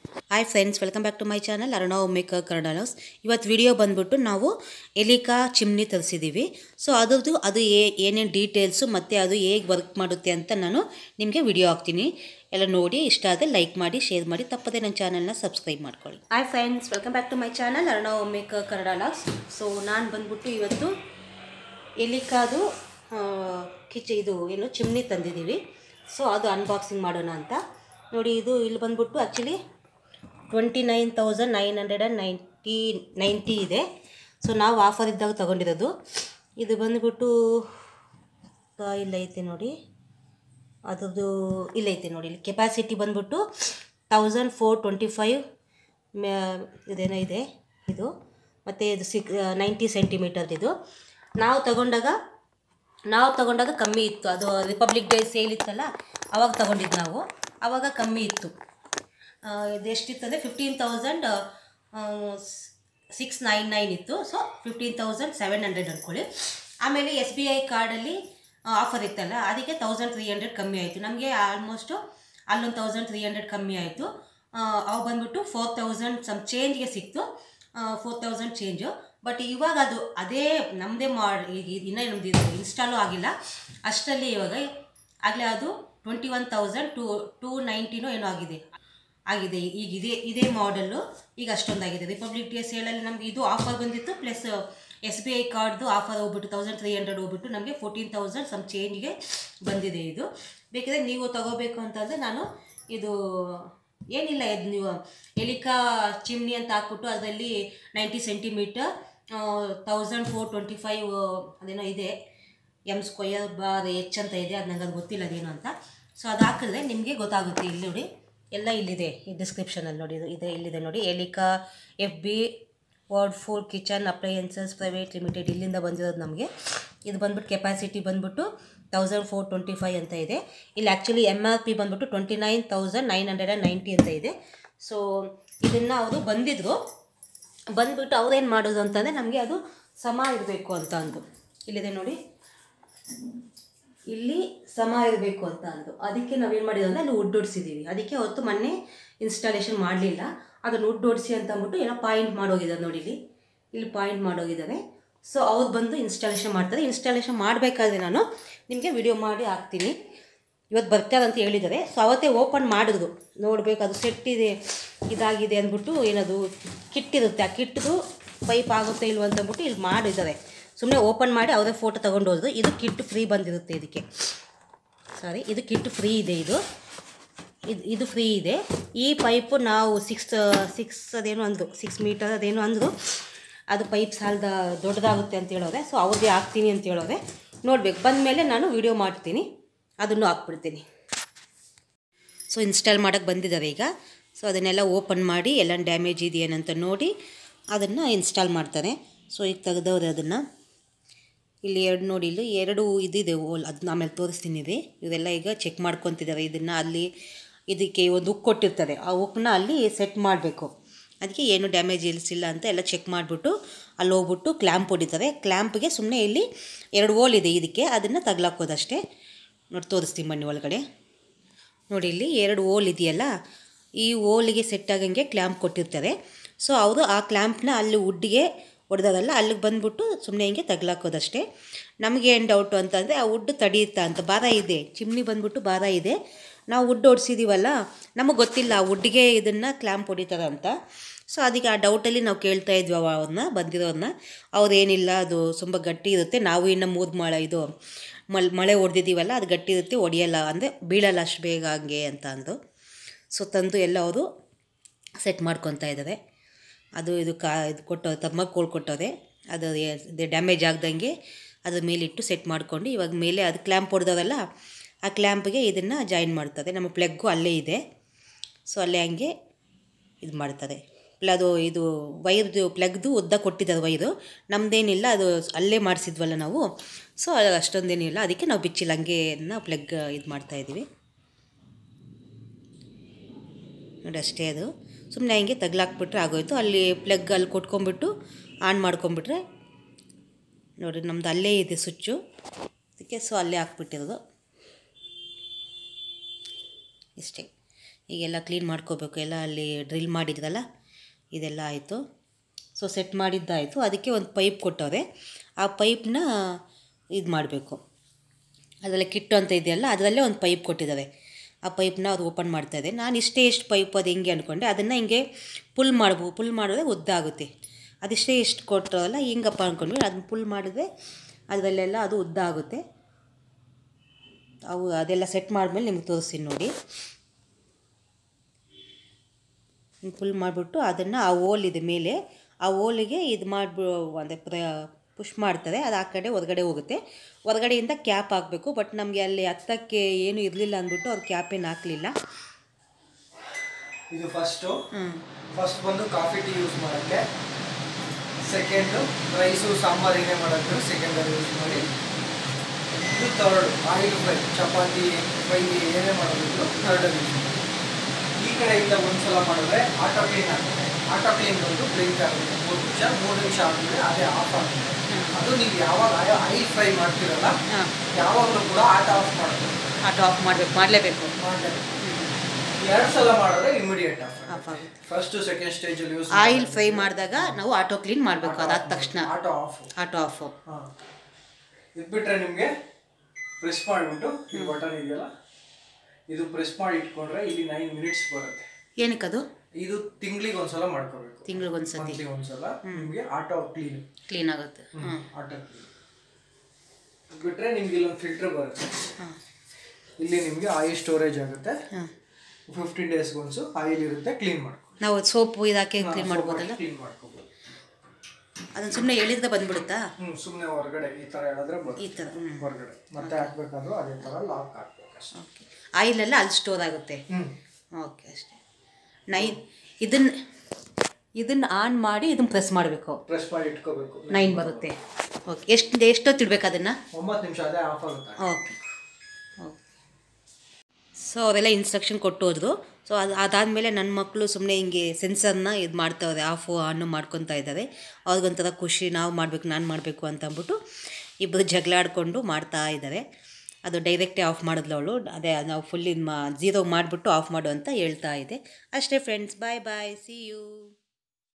hi friends welcome back to my channel Aruna maker Kannada loves ಇವತ್ತು video ಬಂದ್ಬಿಟ್ಟು ನಾವು ಎಲಿಕಾ chimney ತರಿಸಿದ್ದೀವಿ so ಅದ್ರದ್ದು ಅದು ಏ ಏನೇನು ಡೀಟೇಲ್ಸು ಮತ್ತು ಅದು ಹೇಗೆ ವರ್ಕ್ ಮಾಡುತ್ತೆ ಅಂತ ನಾನು ನಿಮಗೆ ವಿಡಿಯೋ ಹಾಕ್ತೀನಿ ಎಲ್ಲ ನೋಡಿ ಇಷ್ಟ ಆದರೆ ಲೈಕ್ ಮಾಡಿ ಶೇರ್ ಮಾಡಿ ತಪ್ಪದೆ ನನ್ನ ಚಾನಲ್ನ ಸಬ್ಸ್ಕ್ರೈಬ್ ಮಾಡ್ಕೊಳ್ಳಿ hi friends welcome back to my channel Aruna maker Kannada loves so ನಾನು ಬಂದ್ಬಿಟ್ಟು ಇವತ್ತು ಎಲಿಕಾದು ಕಿಚ ಇದು ಏನು ಚಿಮ್ನಿ ತಂದಿದ್ದೀವಿ ಸೊ ಅದು ಅನ್ಬಾಕ್ಸಿಂಗ್ ಮಾಡೋಣ ಅಂತ ನೋಡಿ ಇದು ಇಲ್ಲಿ ಬಂದ್ಬಿಟ್ಟು actually twenty nine thousand nine hundred and ninety ninety ಇದೆ ಸೊ ನಾವು ಆಫರ್ ಇದ್ದಾಗ ತೊಗೊಂಡಿರೋದು ಇದು ಬಂದ್ಬಿಟ್ಟು ಆ, ಇಲ್ಲೈತೆ ನೋಡಿ ಅದ್ರದ್ದು ಇಲ್ಲೈತೆ ನೋಡಿ ಇಲ್ಲಿ ಕೆಪಾಸಿಟಿ ಬಂದ್ಬಿಟ್ಟು ತೌಸಂಡ್ ಫೋರ್ ಟ್ವೆಂಟಿ ಫೈವ್ ಇದೇನೋ ಇದೆ ಇದು ಮತ್ತು ಇದು ಸಿಕ್ ನೈಂಟಿ ಸೆಂಟಿಮೀಟರ್ ಇದು ನಾವು ತಗೊಂಡಾಗ ನಾವು ತಗೊಂಡಾಗ ಕಮ್ಮಿ ಇತ್ತು ಅದು ರಿಪಬ್ಲಿಕ್ ಡೇ ಸೇಲ್ ಇತ್ತಲ್ಲ ಅವಾಗ ತಗೊಂಡಿದ್ದು ನಾವು ಆವಾಗ ಕಮ್ಮಿ ಇತ್ತು ಆ, ಇದು ಎಷ್ಟಿತ್ತು ಅಂದರೆ fifteen thousand six nine nine ಇತ್ತು so fifteen thousand seven hundred ಅಂದ್ಕೊಳ್ಳಿ ಆಮೇಲೆ ಎಸ್ ಬಿ ಐ ಕಾರ್ಡಲ್ಲಿ ಆಫರ್ ಇತ್ತಲ್ಲ ಅದಕ್ಕೆ ತೌಸಂಡ್ ತ್ರೀ ಹಂಡ್ರೆಡ್ ಕಮ್ಮಿ ಆಯಿತು ನಮಗೆ ಆಲ್ಮೋಸ್ಟು ಅಲ್ಲೊಂದು ತೌಸಂಡ್ ತ್ರೀ ಹಂಡ್ರೆಡ್ ಕಮ್ಮಿ ಆಯಿತು ಅವು ಬಂದ್ಬಿಟ್ಟು ಫೋರ್ ತೌಸಂಡ್ ಸಮ್ ಚೇಂಜ್ಗೆ ಸಿಕ್ತು ಫೋರ್ ತೌಸಂಡ್ ಚೇಂಜು ಬಟ್ ಇವಾಗ ಅದು ಅದೇ ನಮ್ಮದೇ ಮಾಡಿ ಈಗ ಇನ್ನೂ ನಮ್ದು ಇದು ಇನ್ಸ್ಟಾಲು ಆಗಿಲ್ಲ ಅಷ್ಟರಲ್ಲಿ ಇವಾಗ ಆಗಲೇ ಅದು twenty one thousand two two ನೈಂಟಿನೋ ಏನೋ ಆಗಿದೆ ಆಗಿದೆ ಈಗ ಇದೇ ಇದೇ ಮಾಡೆಲ್ಲು ಈಗ ಅಷ್ಟೊಂದಾಗಿದೆ ರಿಪಬ್ಲಿಕ್ ಡೇ ಸೇಲಲ್ಲಿ ನಮಗೆ ಇದು ಆಫರ್ ಬಂದಿತ್ತು ಪ್ಲಸ್ ಎಸ್ ಬಿ ಐ ಕಾರ್ಡ್ದು ಆಫರ್ ಹೋಗ್ಬಿಟ್ಟು ತೌಸಂಡ್ ತ್ರೀ ಹಂಡ್ರೆಡ್ ಹೋಗ್ಬಿಟ್ಟು ನಮಗೆ ಫೋರ್ಟೀನ್ ತೌಸಂಡ್ ಸಮ್ ಚೇಂಜ್ಗೆ ಬಂದಿದೆ ಇದು ಬೇಕಿದ್ರೆ ನೀವು ತಗೋಬೇಕು ಅಂತಂದರೆ ನಾನು ಇದು ಏನಿಲ್ಲ ಇದು ನೀವು ಎಲಿಕಾ ಚಿಮ್ನಿ ಅಂತ ಹಾಕ್ಬಿಟ್ಟು ಅದರಲ್ಲಿ ninety centimetre thousand four twenty five ಅದೇನೋ ಇದೆ ಎಮ್ ಸ್ಕ್ವಯರ್ ಬಾರ್ ಎಚ್ ಅಂತ ಇದೆ ಅದು ನಂಗೆ ಅದು ಗೊತ್ತಿಲ್ಲ ಅದೇನು ಅಂತ ಸೊ ಅದು ಹಾಕಿದ್ರೆ ನಿಮಗೆ ಗೊತ್ತಾಗುತ್ತೆ ಇಲ್ಲಿ ನೋಡಿ ಎಲ್ಲ ಇಲ್ಲಿದೆ ಈ ಡಿಸ್ಕ್ರಿಪ್ಷನಲ್ಲಿ ನೋಡಿ ಇದು ಇದೆ ಇಲ್ಲಿದೆ ನೋಡಿ Elica F B Whirlpool kitchen appliances private limited ಇಲ್ಲಿಂದ ಬಂದಿರೋದು ನಮಗೆ ಇದು ಬಂದ್ಬಿಟ್ಟು ಕೆಪಾಸಿಟಿ ಬಂದ್ಬಿಟ್ಟು ತೌಸಂಡ್ ಫೋರ್ ಟ್ವೆಂಟಿ ಫೈವ್ ಅಂತ ಇದೆ ಇಲ್ಲಿ ಆ್ಯಕ್ಚುಲಿ ಎಮ್ ಆರ್ ಪಿ ಬಂದ್ಬಿಟ್ಟು twenty nine thousand nine hundred and ninety ಅಂತ ಇದೆ ಸೊ ಇದನ್ನು ಅವರು ಬಂದಿದ್ದರು ಬಂದ್ಬಿಟ್ಟು ಅವ್ರೇನು ಮಾಡೋದು ಅಂತಂದರೆ ನಮಗೆ ಅದು ಸಮ ಇರಬೇಕು ಅಂತ ಅಂದು ಇಲ್ಲಿದೆ ನೋಡಿ ಇಲ್ಲಿ ಸಮ ಇರಬೇಕು ಅಂತ ಅಂದು ಅದಕ್ಕೆ ನಾವೇನು ಮಾಡಿದ್ವಿ ಅಂದರೆ ಅಲ್ಲಿ ವುಡ್ ಹೊಡ್ಸಿದ್ದೀವಿ ಅದಕ್ಕೆ ಅವತ್ತು ಮೊನ್ನೆ ಇನ್ಸ್ಟಾಲೇಷನ್ ಮಾಡಲಿಲ್ಲ ಅದನ್ನು ವುಡ್ ಹೊಡ್ಸಿ ಅಂತ ಅಂದ್ಬಿಟ್ಟು ಏನೋ ಪಾಯಿಂಟ್ ಮಾಡೋಗಿದ್ದಾರೆ ನೋಡಿ ಇಲ್ಲಿ ಇಲ್ಲಿ ಪಾಯಿಂಟ್ ಮಾಡೋಗಿದ್ದಾರೆ ಸೊ ಅವ್ರು ಬಂದು ಇನ್ಸ್ಟಾಲೇಷನ್ ಮಾಡ್ತಾರೆ ಇನ್ಸ್ಟಾಲೇಷನ್ ಮಾಡಬೇಕಾದ್ರೆ ನಾನು ನಿಮಗೆ ವಿಡಿಯೋ ಮಾಡಿ ಹಾಕ್ತೀನಿ ಇವತ್ತು ಬರ್ತಾರೆ ಅಂತ ಹೇಳಿದ್ದಾರೆ ಸೊ ಅವತ್ತೇ ಓಪನ್ ಮಾಡಿದ್ರು ನೋಡಬೇಕು ಅದು ಸೆಟ್ ಇದೆ ಇದಾಗಿದೆ ಅಂದ್ಬಿಟ್ಟು ಏನದು ಕಿಟ್ ಇರುತ್ತೆ ಆ ಕಿಟ್ದು ಪೈಪ್ ಆಗುತ್ತೆ ಇಲ್ವ ಅಂತ ಅಂದ್ಬಿಟ್ಟು ಇಲ್ಲಿ ಮಾಡಿದ್ದಾರೆ ಸುಮ್ಮನೆ ಓಪನ್ ಮಾಡಿ ಅವರೇ ಫೋಟೋ ತೊಗೊಂಡು ಹೋದ್ರು ಇದು ಕಿಟ್ ಫ್ರೀ ಬಂದಿರುತ್ತೆ ಇದಕ್ಕೆ ಸಾರಿ ಇದು ಕಿಟ್ ಫ್ರೀ ಇದೆ ಇದು ಇದು ಇದು ಫ್ರೀ ಇದೆ ಈ ಪೈಪು ನಾವು ಸಿಕ್ಸ್ ಸಿಕ್ಸ್ ಅದೇನೋ ಅಂದರು ಸಿಕ್ಸ್ ಮೀಟರ್ ಅದೇನೋ ಅಂದರು ಅದು ಪೈಪ್ ಸಾಲದ ದೊಡ್ಡದಾಗುತ್ತೆ ಅಂತ ಹೇಳೋರೆ ಸೊ ಅವ್ರಿಗೆ ಹಾಕ್ತೀನಿ ಅಂತ ಹೇಳೋರೆ ನೋಡಬೇಕು ಬಂದಮೇಲೆ ನಾನು ವಿಡಿಯೋ ಮಾಡ್ತೀನಿ ಅದನ್ನು ಹಾಕ್ಬಿಡ್ತೀನಿ ಸೊ ಇನ್ಸ್ಟಾಲ್ ಮಾಡೋಕ್ಕೆ ಬಂದಿದ್ದಾರೆ ಈಗ ಸೊ ಅದನ್ನೆಲ್ಲ ಓಪನ್ ಮಾಡಿ ಎಲ್ಲ ಡ್ಯಾಮೇಜ್ ಇದೆಯೇನಂತ ನೋಡಿ ಅದನ್ನು ಇನ್ಸ್ಟಾಲ್ ಮಾಡ್ತಾರೆ ಸೊ ಈಗ ತೆಗೆದವ್ರೆ ಅದನ್ನು ಇಲ್ಲಿ ಎರಡು ನೋಡಿ ಇಲ್ಲಿ ಎರಡು ಇದಿದೆ ಓಲ್ ಅದನ್ನ ಆಮೇಲೆ ತೋರಿಸ್ತೀನಿ ಇದೆ ಇವರೆಲ್ಲ ಈಗ ಚೆಕ್ ಮಾಡ್ಕೊತಿದ್ದಾರೆ ಇದನ್ನು ಅಲ್ಲಿ ಇದಕ್ಕೆ ಒಂದು ಉಕ್ ಕೊಟ್ಟಿರ್ತಾರೆ ಆ ಉಕ್ಕನ್ನ ಅಲ್ಲಿ ಸೆಟ್ ಮಾಡಬೇಕು ಅದಕ್ಕೆ ಏನು ಡ್ಯಾಮೇಜ್ ಇಲ್ಸಿಲ್ಲ ಅಂತ ಎಲ್ಲ ಚೆಕ್ ಮಾಡಿಬಿಟ್ಟು ಅಲ್ಲಿ ಹೋಗ್ಬಿಟ್ಟು ಕ್ಲ್ಯಾಂಪ್ ಹೊಡಿತಾರೆ ಕ್ಲ್ಯಾಂಪ್ಗೆ ಸುಮ್ಮನೆ ಇಲ್ಲಿ ಎರಡು ಓಲ್ ಇದೆ ಇದಕ್ಕೆ ಅದನ್ನು ತಗ್ಲಾಕೋದಷ್ಟೇ ನೋಡಿ ತೋರಿಸ್ತೀನಿ ಬನ್ನಿ ಒಳಗಡೆ ನೋಡಿ ಇಲ್ಲಿ ಎರಡು ಓಲ್ ಇದೆಯಲ್ಲ ಈ ಓಲಿಗೆ ಸೆಟ್ ಆಗಂಗೆ ಕ್ಲ್ಯಾಂಪ್ ಕೊಟ್ಟಿರ್ತಾರೆ ಸೊ ಅವರು ಆ ಕ್ಲ್ಯಾಂಪ್ನ ಅಲ್ಲಿ ವುಡ್ಗೆ ಹೊಡೆದಾರಲ್ಲ ಅಲ್ಲಿಗೆ ಬಂದ್ಬಿಟ್ಟು ಸುಮ್ಮನೆ ಹಿಂಗೆ ತಗ್ಲಾಕೋದಷ್ಟೇ ನಮಗೆ ಏನು ಡೌಟು ಅಂತಂದರೆ ಆ ವುಡ್ ತಡೆಯುತ್ತಾ ಅಂತ ಭಾರ ಇದೆ ಚಿಮ್ನಿ ಬಂದ್ಬಿಟ್ಟು ಭಾರ ಇದೆ ನಾವು ವುಡ್ ಹೊಡ್ಸಿದ್ದೀವಲ್ಲ ನಮಗೆ ಗೊತ್ತಿಲ್ಲ ಆ ವುಡ್ಗೆ ಇದನ್ನು ಕ್ಲ್ಯಾಂಪ್ ಹೊಡಿತಾರೆ ಅಂತ ಸೊ ಅದಕ್ಕೆ ಆ ಡೌಟಲ್ಲಿ ನಾವು ಕೇಳ್ತಾ ಇದ್ವಿ ಅವ ಅವ್ರನ್ನ ಬಂದಿರೋರನ್ನ ಅವ್ರೇನಿಲ್ಲ ಅದು ತುಂಬ ಗಟ್ಟಿ ಇರುತ್ತೆ ನಾವು ಇನ್ನು ಮೂರು ಮಳೆ ಇದು ಮಲ್ ಮಳೆ ಹೊಡೆದಿದ್ದೀವಲ್ಲ ಅದು ಗಟ್ಟಿ ಇರುತ್ತೆ ಹೊಡಿಯಲ್ಲ ಅಂದರೆ ಬೀಳಲ್ಲ ಅಷ್ಟು ಬೇಗ ಹಂಗೆ ಅಂತ ಅಂದು ಸೊ ತಂದು ಎಲ್ಲ ಅವರು ಸೆಟ್ ಮಾಡ್ಕೊತಾ ಇದ್ದಾರೆ ಅದು ಇದು ಕಾ ಇದು ಕೊಟ್ಟು ತಮ್ಮ ಕೋಲ್ ಕೊಟ್ಟವ್ರೆ ಅದು ಇದು ಡ್ಯಾಮೇಜ್ ಆಗ್ದಂಗೆ ಅದ್ರ ಮೇಲಿಟ್ಟು ಸೆಟ್ ಮಾಡ್ಕೊಂಡು ಇವಾಗ ಮೇಲೆ ಅದು ಕ್ಲ್ಯಾಂಪ್ ಹೊಡೆದವಲ್ಲ ಆ ಕ್ಲ್ಯಾಂಪ್ಗೆ ಇದನ್ನು ಜಾಯಿನ್ ಮಾಡ್ತದೆ ನಮ್ಮ ಪ್ಲಗ್ಗು ಅಲ್ಲೇ ಇದೆ ಸೊ ಅಲ್ಲೇ ಹಂಗೆ ಇದು ಮಾಡ್ತಾರೆ ಪ್ಲ ಅದು ಇದು ವೈರ್ದು ಪ್ಲಗ್ದು ಉದ್ದ ಕೊಟ್ಟಿದ್ದಾರೆ ವೈರು ನಮ್ಮದೇನಿಲ್ಲ ಅದು ಅಲ್ಲೇ ಮಾಡಿಸಿದ್ವಲ್ಲ ನಾವು ಸೊ ಅದು ಅಷ್ಟೊಂದೇನಿಲ್ಲ ಅದಕ್ಕೆ ನಾವು ಬಿಚ್ಚಿಲ್ಲ ಹಂಗೆ ನಾವು ಪ್ಲಗ್ ಇದು ಮಾಡ್ತಾಯಿದ್ದೀವಿ ನೋಡಿ ಅಷ್ಟೇ ಅದು ಸುಮ್ಮನೆ ಹಿಂಗೆ ತಗ್ಲಾಕ್ಬಿಟ್ರೆ ಆಗೋಯ್ತು ಅಲ್ಲಿ ಪ್ಲಗ್ ಅಲ್ಲಿ ಕೊಟ್ಕೊಂಬಿಟ್ಟು ಆನ್ ಮಾಡ್ಕೊಂಬಿಟ್ರೆ ನೋಡಿ ನಮ್ದು ಅಲ್ಲೇ ಇದೆ ಸ್ವಿಚ್ಚು ಅದಕ್ಕೆ ಸೊ ಅಲ್ಲೇ ಹಾಕ್ಬಿಟ್ಟಿರೋದು ಇಷ್ಟೇ ಈಗೆಲ್ಲ ಕ್ಲೀನ್ ಮಾಡ್ಕೋಬೇಕು ಎಲ್ಲ ಅಲ್ಲಿ ಡ್ರಿಲ್ ಮಾಡಿದ್ರಲ್ಲ ಇದೆಲ್ಲ ಆಯಿತು ಸೊ ಸೆಟ್ ಮಾಡಿದ್ದಾಯಿತು ಅದಕ್ಕೆ ಒಂದು ಪೈಪ್ ಕೊಟ್ಟವ್ರೆ ಆ ಪೈಪ್ನ ಇದು ಮಾಡಬೇಕು ಅದರಲ್ಲಿ ಕಿಟ್ಟು ಅಂತ ಇದೆಯಲ್ಲ ಅದರಲ್ಲೇ ಒಂದು ಪೈಪ್ ಕೊಟ್ಟಿದ್ದಾರೆ ಆ ಪೈಪ್ನ ಅದು ಓಪನ್ ಮಾಡ್ತಾ ಇದೆ ನಾನು ಇಷ್ಟೇ ಎಷ್ಟು ಪೈಪ್ ಅದು ಹೆಂಗೆ ಅಂದ್ಕೊಂಡೆ ಅದನ್ನು ಹಿಂಗೆ ಪುಲ್ ಮಾಡ್ಬೋದು ಪುಲ್ ಮಾಡಿದ್ರೆ ಉದ್ದ ಆಗುತ್ತೆ ಅದಿಷ್ಟೇ ಎಷ್ಟು ಕೊಟ್ಟರಲ್ಲ ಹಿಂಗಪ್ಪ ಅಂದ್ಕೊಂಡ್ವಿ ಅದನ್ನ ಪುಲ್ ಮಾಡಿದ್ರೆ ಅದರಲ್ಲೆಲ್ಲ ಅದು ಉದ್ದ ಆಗುತ್ತೆ ಅವು ಅದೆಲ್ಲ ಸೆಟ್ ಮಾಡಿದ್ಮೇಲೆ ನಿಮ್ಗೆ ತೋರಿಸ್ತೀನಿ ನೋಡಿ ಫುಲ್ ಮಾಡಿಬಿಟ್ಟು ಅದನ್ನು ಆ ಓಲ್ ಇದೆ ಮೇಲೆ ಆ ಓಲಿಗೆ ಇದು ಮಾಡಿಬಿ ಅಂದರೆ ಪ್ರ ಪುಷ್ ಮಾಡ್ತಾರೆ ಅದು ಆ ಕಡೆ ಹೊರಗಡೆ ಹೋಗುತ್ತೆ ಹೊರಗಡೆಯಿಂದ ಕ್ಯಾಪ್ ಹಾಕಬೇಕು ಬಟ್ ನಮಗೆ ಅಲ್ಲಿ ಹತ್ತಕ್ಕೆ ಏನು ಇರಲಿಲ್ಲ ಅಂದ್ಬಿಟ್ಟು ಅವ್ರು ಕ್ಯಾಪ್ ಏನು ಹಾಕಲಿಲ್ಲ ಇದು ಫಸ್ಟು ಹ್ಞೂ ಫಸ್ಟ್ ಬಂದು ಕಾಫಿ ಟೀ ಯೂಸ್ ಮಾಡೋಕ್ಕೆ ಸೆಕೆಂಡು ರೈಸು ಸಾಂಬಾರು ಏನೇ ಮಾಡೋಕ್ಕೆ ಸೆಕೆಂಡಲ್ಲಿ ಯೂಸ್ ಮಾಡಿ ಇದು third oil fry chapati fry ಏನೇ ಮಾಡೋದಿದ್ರು ಥರ್ಡಲ್ಲಿ ಯೂಸ್ ಮಾಡಿ ಈ ಕಡೆಯಿಂದ ಒಂದ್ಸಲ ಮಾಡಿದ್ರೆ ಆಟೋ ಕ್ಲೀನ್ ಆಗುತ್ತೆ ಆಟೋ ಕ್ಲೀನ್ ಬಂದು ಬ್ಲಿಂಕ್ ಆಗುತ್ತೆ ಮೂರು ನಿಮಿಷ ಮೂರು ನಿಮಿಷ ಆದಮೇಲೆ ಅದೇ ಆಫ್ ಆಗುತ್ತೆ ಅದು ನೀವು ಯಾವಾಗ ಆಯಿಲ್ ಫ್ರೈ ಮಾಡ್ತಿರಲ್ಲ ಹಾಂ ಯಾವಾಗಲೂ ಕೂಡ ಆಟ ಆಫ್ ಮಾಡಬೇಕು ಆಟೋ ಆಫ್ ಮಾಡಬೇಕು ಮಾಡಲೇಬೇಕು ಮಾಡಲೇಬೇಕು ಎರಡು ಸಲ ಮಾಡಿದ್ರೆ ಇಮಿಡಿಯೇಟ್ ಆಫ್ ಆಫ್ ಆಗುತ್ತೆ ಫಸ್ಟ್ ಸೆಕೆಂಡ್ ಸ್ಟೇಜಲ್ಲಿ ಯೂಸ್ ಆಯಿಲ್ ಫ್ರೈ ಮಾಡಿದಾಗ ನಾವು ಆಟೋ ಕ್ಲೀನ್ ಮಾಡಬೇಕು ಅದಾದ ತಕ್ಷಣ ಆಟೋ ಆಫ್ ಆಟೋ ಆಫು ಹಾಂ ಇದ್ಬಿಟ್ರೆ ನಿಮಗೆ ಪ್ರೆಸ್ ಮಾಡಿಬಿಟ್ಟು ಈ ಬಟನ್ ಇದೆಯಲ್ಲ ಇದು ಪ್ರೆಸ್ ಮಾಡಿ ಇಟ್ಕೊಂಡ್ರೆ ಇಲ್ಲಿ ನೈನ್ ಮಿನಿಟ್ಸ್ ಬರುತ್ತೆ ಏನಕ್ಕದು ಇದು ತಿಂಗಳಿಗೆ ಒಂದ್ಸಲ ಮಾಡ್ಕೋಬೇಕು ತಿಂಗಳಿಗೊಂದ್ಸತಿ ಮಂತ್ಲಿ ಒಂದ್ಸಲ ನಿಮಗೆ ಆಟೋ ಕ್ಲೀನ್ ಕ್ಲೀನ್ ಆಗುತ್ತೆ ಹ್ಞೂ ಆಟೋ ಕ್ಲೀನ್ ಬಿಟ್ರೆ ನಿಮ್ಗೆ ಇಲ್ಲೊಂದು ಫಿಲ್ಟರ್ ಬರುತ್ತೆ ಹಾಂ ಇಲ್ಲಿ ನಿಮಗೆ ಆಯಿಲ್ ಸ್ಟೋರೇಜ್ ಆಗುತ್ತೆ ಹಾಂ ಫಿಫ್ಟೀನ್ ಡೇಸ್ಗೆ ಒಂದ್ಸು ಆಯಿಲ್ ಇರುತ್ತೆ ಕ್ಲೀನ್ ಮಾಡ್ಕೊ ನಾವು ಸೋಪು ಇದಾಕಿ ಕ್ಲೀನ್ ಮಾಡ್ಬೋದಲ್ಲ ಕ್ಲೀನ್ ಮಾಡ್ಕೋಬೋದು ಅದನ್ನು ಸುಮ್ಮನೆ ಎಳಿದ್ರೆ ಬಂದ್ಬಿಡುತ್ತಾ ಹ್ಞೂ ಸುಮ್ಮನೆ ಹೊರಗಡೆ ಈ ಥರ ಹೇಳಿದ್ರೆ ಈ ಬರುತ್ತೆ ಥರ ಹ್ಞೂ ಹೊರಗಡೆ ಮತ್ತೆ ಹಾಕ್ಬೇಕಾದ್ರೂ ಅದೇ ಥರ ಲಾಕ್ ಹಾಕ್ಬೇಕು ಅಷ್ಟೇ ಓಕೆ ಆಯಿಲೆಲ್ಲ ಅಲ್ಲಿ ಸ್ಟೋರ್ ಆಗುತ್ತೆ ಹ್ಞೂ ಓಕೆ ಅಷ್ಟೇ ನೈನ್ ಇದನ್ನು ಇದನ್ನು ಆನ್ ಮಾಡಿ ಇದನ್ನು ಪ್ರೆಸ್ ಮಾಡಬೇಕು ಪ್ರೆಸ್ ಮಾಡಿ ಇಟ್ಕೋಬೇಕು ನೈನ್ ಬರುತ್ತೆ ಓಕೆ ಎಷ್ಟು ಎಷ್ಟೊತ್ತು ಇಡ್ಬೇಕು ಅದನ್ನು ಒಂಬತ್ತು ನಿಮಿಷ ಅದೇ ಆಫ್ ಆಗುತ್ತೆ ಓಕೆ ಓಕೆ ಸೊ ಅವರೆಲ್ಲ ಇನ್ಸ್ಟ್ರಕ್ಷನ್ ಕೊಟ್ಟು ಹೋದ್ರು ಸೊ ಅದು ಅದಾದಮೇಲೆ ನನ್ನ ಮಕ್ಕಳು ಸುಮ್ಮನೆ ಹಿಂಗೆ ಸೆನ್ಸರ್ನ ಇದು ಮಾಡ್ತಾವ್ರೆ ಆಫು ಆನು ಮಾಡ್ಕೊತಾ ಇದ್ದಾರೆ ಅವ್ರಿಗೊಂಥರ ಖುಷಿ ನಾವು ಮಾಡಬೇಕು ನಾನು ಮಾಡಬೇಕು ಅಂತ ಅಂದ್ಬಿಟ್ಟು ಇಬ್ಬರು ಜಗಳ ಆಡಿಕೊಂಡು ಮಾಡ್ತಾ ಇದ್ದಾರೆ ಅದು ಡೈರೆಕ್ಟೇ ಆಫ್ ಮಾಡಿದ್ಲು ಅವಳು ಅದೇ ನಾವು ಫುಲ್ ಇದು ಮಾ ಝೀರೋ ಮಾಡಿಬಿಟ್ಟು ಆಫ್ ಮಾಡು ಅಂತ ಹೇಳ್ತಾ ಇದೆ ಅಷ್ಟೇ friends bye bye see you